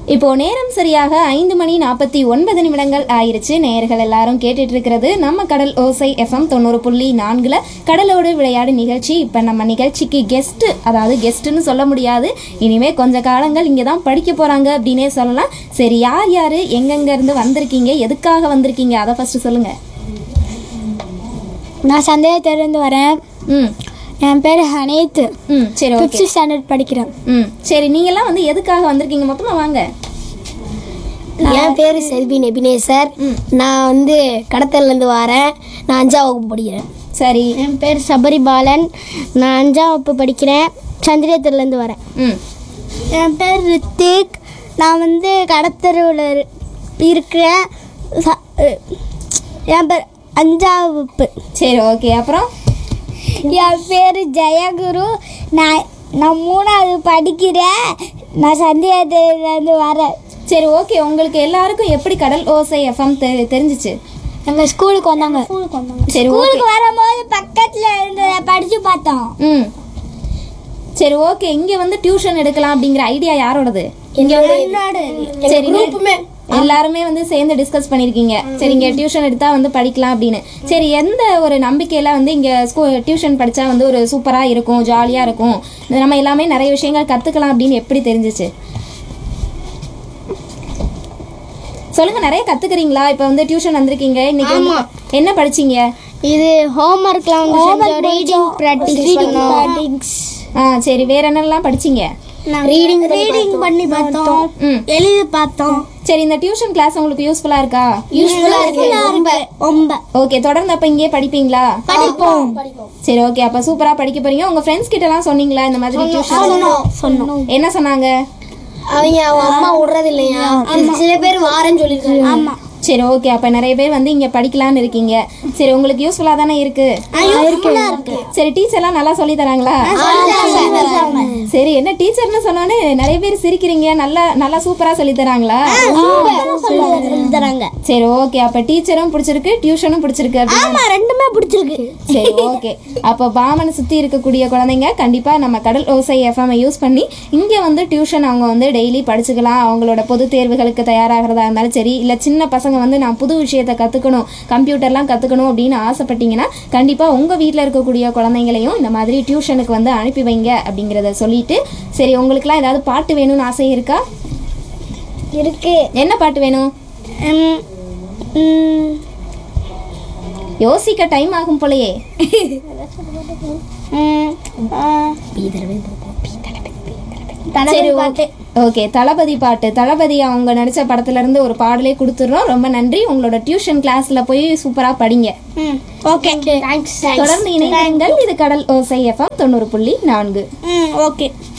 இப்போ நேரம் சரியாக ஐந்து மணி நாற்பத்தி ஒன்பது நிமிடங்கள் ஆயிருச்சு நேயர்கள் எல்லாரும் கேட்டுட்டு இருக்கிறது நம்ம கடல் ஓசை எஃப்எம் தொண்ணூறு புள்ளி நான்குல கடலோடு விளையாடு நிகழ்ச்சி இப்போ நம்ம நிகழ்ச்சிக்கு கெஸ்ட் அதாவது கெஸ்ட்னு சொல்ல முடியாது இனிமே கொஞ்ச காலங்கள் இங்கே தான் படிக்க போறாங்க அப்படின்னே சொல்லலாம் சரி யார் யார் எங்கெங்க இருந்து வந்திருக்கீங்க எதுக்காக வந்திருக்கீங்க அதை ஃபர்ஸ்ட் சொல்லுங்க நான் சந்தேகத்திலிருந்து வரேன் ம் என் பேர் ஹனீத் ம் சரி ஓகே ஃபிஃப்த் ஸ்டாண்டர்ட் படிக்கிறேன் ம் சரி நீங்கெல்லாம் வந்து எதுக்காக வந்திருக்கீங்க மொத்தமா வாங்க என் பேர் செல்வி நெபினேசர் ம். நான் வந்து கடத்தல்லேருந்து வரேன் நான் அஞ்சாம் வகுப்பு படிக்கிறேன் சரி என் பேர் சபரிபாலன் நான் அஞ்சாம் வகுப்பு படிக்கிறேன் சந்திரத்திலேருந்து வரேன் ம் என் பேர் ரித்திக் நான் வந்து கடத்தருவில் இருக்கிறேன் ச- என் பேர் அஞ்சாம் வகுப்பு சரி ஓகே அப்புறம் என் பேர் ஜெயகுரு நான் நான் மூணாவது படிக்கிறேன் நான் சந்தியாத்திலேருந்து வரேன் சரி ஓகே உங்களுக்கு எல்லாருக்கும் எப்படி கடல் ஓசை எஃப்எம் தெரிஞ்சிச்சு எங்கள் ஸ்கூலுக்கு வந்தாங்க ஸ்கூலுக்கு வந்தாங்க சரி ஓகே ஸ்கூலுக்கு வரும்போது பக்கத்தில் இருந்ததை படித்து பார்த்தோம் ம் சரி ஓகே இங்க வந்து டியூஷன் எடுக்கலாம் அப்படிங்கிற ஐடியா யாரோடது இங்க வந்து சரி நீ- எல்லாருமே வந்து சேர்ந்து டிஸ்கஸ் பண்ணிருக்கீங்க சரி இங்க டியூஷன் எடுத்தா வந்து படிக்கலாம் அப்படின்னு சரி எந்த ஒரு நம்பிக்கையில வந்து இங்க ஸ்கூல் டியூஷன் படிச்சா வந்து ஒரு சூப்பரா இருக்கும் ஜாலியா இருக்கும் நம்ம எல்லாமே நிறைய விஷயங்கள் கத்துக்கலாம் அப்படின்னு எப்படி தெரிஞ்சிச்சு சொல்லுங்க நிறைய கத்துக்கிறீங்களா இப்ப வந்து டியூஷன் வந்திருக்கீங்க இன்னைக்கு வந்து என்ன படிச்சீங்க இது ஹோம்ஒர்க்லாம் வந்து ரீடிங் ப்ராக்டிஸ் ஆ சரி வேற என்னெல்லாம் படிச்சீங்க ரீடிங் ரீடிங் பண்ணி பார்த்தோம் ம் எழுதி பார்த்தோம் சரி இந்த டியூஷன் கிளாஸ் உங்களுக்கு யூஸ்ஃபுல்லா இருக்கா யூஸ்ஃபுல்லா இருக்கு ரொம்ப ரொம்ப ஓகே தொடர்ந்து அப்ப இங்கே படிப்பீங்களா படிப்போம் சரி ஓகே அப்ப சூப்பரா படிக்க போறீங்க உங்க ஃப்ரெண்ட்ஸ் கிட்ட எல்லாம் சொன்னீங்களா இந்த மாதிரி டியூஷன் சொன்னோம் என்ன சொன்னாங்க அவங்க அவங்க அம்மா விடுறது இல்லையா சில பேர் வாரேன்னு சொல்லிருக்காங்க ஆமா சரி ஓகே அப்ப நிறைய பேர் வந்து இங்க படிக்கலாம்னு இருக்கீங்க சரி உங்களுக்கு யூஸ்ஃபுல்லா தானே இருக்கு இருக்கு சரி டீச்சர் எல்லாம் நல்லா சொல்லி தராங்களா சரி என்ன டீச்சர்னு சொன்னோன்னே நிறைய பேர் சிரிக்கிறீங்க நல்லா நல்லா சூப்பரா சொல்லி தராங்களா தராங்க சரி ஓகே அப்ப டீச்சரும் பிடிச்சிருக்கு டியூஷனும் பிடிச்சிருக்கு அப்படின்னு ஆமா ரெண்டுமே பிடிச்சிருக்கு சரி ஓகே அப்போ பாமனை சுற்றி இருக்கக்கூடிய குழந்தைங்க கண்டிப்பாக நம்ம கடல் ஓசை எஃப்எம் யூஸ் பண்ணி இங்கே வந்து டியூஷன் அவங்க வந்து டெய்லி படிச்சுக்கலாம் அவங்களோட பொது தேர்வுகளுக்கு தயாராகிறதா இருந்தாலும் சரி இல்லை சின்ன பசங்க வந்து நான் புது விஷயத்தை கற்றுக்கணும் கம்ப்யூட்டர்லாம் கற்றுக்கணும் அப்படின்னு ஆசைப்பட்டீங்கன்னா கண்டிப்பாக உங்கள் வீட்டில் இருக்கக்கூடிய குழந்தைங்களையும் இந்த மாதிரி டியூஷனுக்கு வந்து அனுப்பி வைங்க அப்படிங்கிறத சொல்லிட்டு சரி உங்களுக்குலாம் ஏதாவது பாட்டு வேணும்னு ஆசை இருக்கா இருக்கு என்ன பாட்டு வேணும் ம், ம், யோசிக்க டைம் ஆகும் போலயே ம், ஆ. சரி தளபதி ஓகே பாட்டு ஓகே தளபதி பாட்டு தளபதி அவங்க நடிச்ச படத்துல இருந்து ஒரு பாடலே கொடுத்துடுறோம் ரொம்ப நன்றி உங்களோட டியூஷன் கிளாஸ்ல போய் சூப்பரா படிங்க ம் ஓகே தேங்க்ஸ் தொடர்ந்து இணைந்திருங்கள் இது கடல் ஓசை எஃப்எம் தொண்ணூறு புள்ளி நான்கு ம் ஓகே